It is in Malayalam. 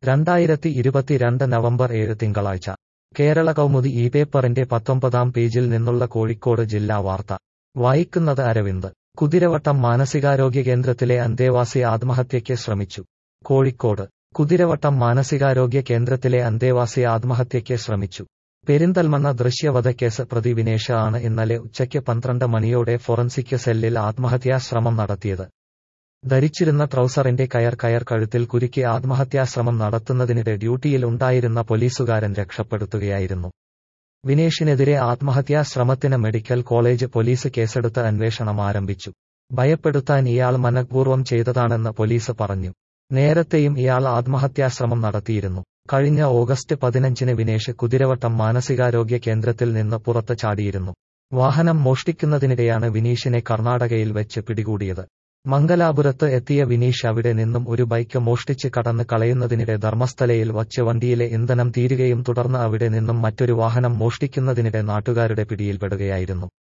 രണ്ടായിരത്തി ഇരുപത്തിരണ്ട് നവംബർ ഏഴ് തിങ്കളാഴ്ച കേരള കൗമുദി ഈ പേപ്പറിന്റെ പത്തൊമ്പതാം പേജിൽ നിന്നുള്ള കോഴിക്കോട് ജില്ലാ വാർത്ത വായിക്കുന്നത് അരവിന്ദ് കുതിരവട്ടം മാനസികാരോഗ്യ കേന്ദ്രത്തിലെ അന്തേവാസി ആത്മഹത്യയ്ക്ക് ശ്രമിച്ചു കോഴിക്കോട് കുതിരവട്ടം മാനസികാരോഗ്യ കേന്ദ്രത്തിലെ അന്തേവാസി ആത്മഹത്യയ്ക്ക് ശ്രമിച്ചു പെരിന്തൽമണ്ണ ദൃശ്യവധക്കേസ് പ്രതി വിനേഷ ആണ് ഇന്നലെ ഉച്ചയ്ക്ക് പന്ത്രണ്ട് മണിയോടെ ഫോറൻസിക് സെല്ലിൽ ആത്മഹത്യാശ്രമം നടത്തിയത് ധരിച്ചിരുന്ന ട്രൗസറിന്റെ കയർ കയർ കഴുത്തിൽ കുരുക്കി ആത്മഹത്യാശ്രമം നടത്തുന്നതിനിടെ ഡ്യൂട്ടിയിൽ ഉണ്ടായിരുന്ന പോലീസുകാരൻ രക്ഷപ്പെടുത്തുകയായിരുന്നു വിനേഷിനെതിരെ ആത്മഹത്യാശ്രമത്തിന് മെഡിക്കൽ കോളേജ് പോലീസ് കേസെടുത്ത് അന്വേഷണം ആരംഭിച്ചു ഭയപ്പെടുത്താൻ ഇയാൾ മനഃപൂർവ്വം ചെയ്തതാണെന്ന് പോലീസ് പറഞ്ഞു നേരത്തെയും ഇയാൾ ആത്മഹത്യാശ്രമം നടത്തിയിരുന്നു കഴിഞ്ഞ ഓഗസ്റ്റ് പതിനഞ്ചിന് വിനേഷ് കുതിരവട്ടം മാനസികാരോഗ്യ കേന്ദ്രത്തിൽ നിന്ന് പുറത്ത് ചാടിയിരുന്നു വാഹനം മോഷ്ടിക്കുന്നതിനിടെയാണ് വിനീഷിനെ കർണാടകയിൽ വെച്ച് പിടികൂടിയത് മംഗലാപുരത്ത് എത്തിയ വിനീഷ് അവിടെ നിന്നും ഒരു ബൈക്ക് മോഷ്ടിച്ച് കടന്ന് കളയുന്നതിനിടെ ധർമ്മസ്ഥലയിൽ വച്ച് വണ്ടിയിലെ ഇന്ധനം തീരുകയും തുടർന്ന് അവിടെ നിന്നും മറ്റൊരു വാഹനം മോഷ്ടിക്കുന്നതിനിടെ നാട്ടുകാരുടെ പിടിയിൽപ്പെടുകയായിരുന്നു